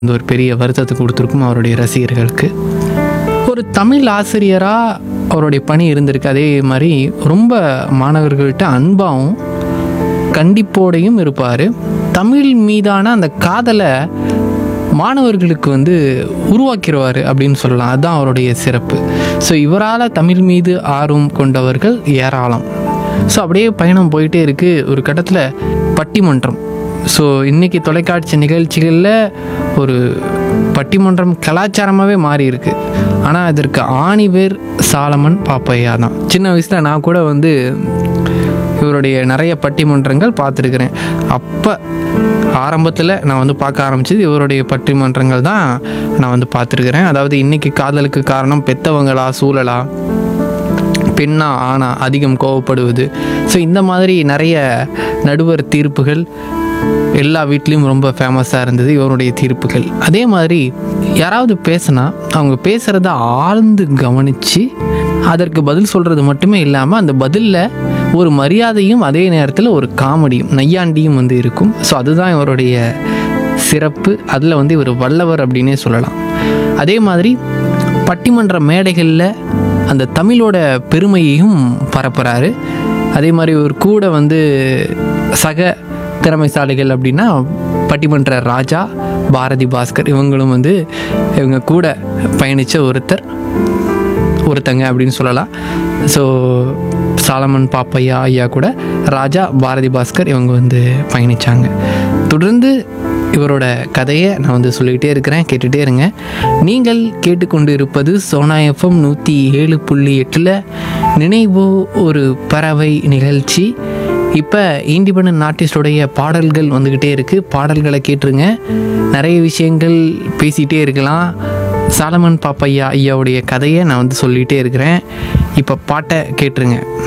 இந்த ஒரு பெரிய வருத்தத்தை கொடுத்துருக்கும் அவருடைய ரசிகர்களுக்கு ஒரு தமிழ் ஆசிரியராக அவருடைய பணி இருந்திருக்கு அதே மாதிரி ரொம்ப மாணவர்கள்ட்ட அன்பாகவும் கண்டிப்போடையும் இருப்பார் தமிழ் மீதான அந்த காதலை மாணவர்களுக்கு வந்து உருவாக்கிடுவார் அப்படின்னு சொல்லலாம் அதுதான் அவருடைய சிறப்பு ஸோ இவரால் தமிழ் மீது ஆர்வம் கொண்டவர்கள் ஏராளம் ஸோ அப்படியே பயணம் போயிட்டே இருக்குது ஒரு கட்டத்தில் பட்டிமன்றம் ஸோ இன்றைக்கி தொலைக்காட்சி நிகழ்ச்சிகளில் ஒரு பட்டிமன்றம் கலாச்சாரமாகவே மாறி இருக்கு ஆனால் அதற்கு ஆணிவேர் சாலமன் பாப்பையா தான் சின்ன வயசில் நான் கூட வந்து இவருடைய நிறைய பட்டிமன்றங்கள் பார்த்துருக்குறேன் அப்போ ஆரம்பத்தில் நான் வந்து பார்க்க ஆரம்பிச்சது இவருடைய பட்டிமன்றங்கள் தான் நான் வந்து பார்த்துருக்குறேன் அதாவது இன்றைக்கி காதலுக்கு காரணம் பெத்தவங்களா சூழலா பெண்ணா ஆணா அதிகம் கோவப்படுவது ஸோ இந்த மாதிரி நிறைய நடுவர் தீர்ப்புகள் எல்லா வீட்லேயும் ரொம்ப ஃபேமஸாக இருந்தது இவருடைய தீர்ப்புகள் அதே மாதிரி யாராவது பேசினா அவங்க பேசுகிறத ஆழ்ந்து கவனித்து அதற்கு பதில் சொல்கிறது மட்டுமே இல்லாமல் அந்த பதிலில் ஒரு மரியாதையும் அதே நேரத்தில் ஒரு காமெடியும் நையாண்டியும் வந்து இருக்கும் ஸோ அதுதான் இவருடைய சிறப்பு அதில் வந்து இவர் வல்லவர் அப்படின்னே சொல்லலாம் அதே மாதிரி பட்டிமன்ற மேடைகளில் அந்த தமிழோட பெருமையையும் பரப்புகிறாரு அதே மாதிரி ஒரு கூட வந்து சக திறமைசாலிகள் அப்படின்னா பட்டிமன்ற ராஜா பாரதி பாஸ்கர் இவங்களும் வந்து இவங்க கூட பயணித்த ஒருத்தர் ஒருத்தங்க அப்படின்னு சொல்லலாம் ஸோ சாலமன் பாப்பையா ஐயா கூட ராஜா பாரதி பாஸ்கர் இவங்க வந்து பயணித்தாங்க தொடர்ந்து இவரோட கதையை நான் வந்து சொல்லிக்கிட்டே இருக்கிறேன் கேட்டுகிட்டே இருங்க நீங்கள் கேட்டுக்கொண்டு இருப்பது சோனா எஃப்எம் நூற்றி ஏழு புள்ளி எட்டில் நினைவோ ஒரு பறவை நிகழ்ச்சி இப்போ இண்டிபெண்ட் ஆர்டிஸ்டோடைய பாடல்கள் வந்துக்கிட்டே இருக்குது பாடல்களை கேட்டுருங்க நிறைய விஷயங்கள் பேசிகிட்டே இருக்கலாம் சாலமன் பாப்பையா ஐயாவுடைய கதையை நான் வந்து சொல்லிகிட்டே இருக்கிறேன் இப்போ பாட்டை கேட்டுருங்க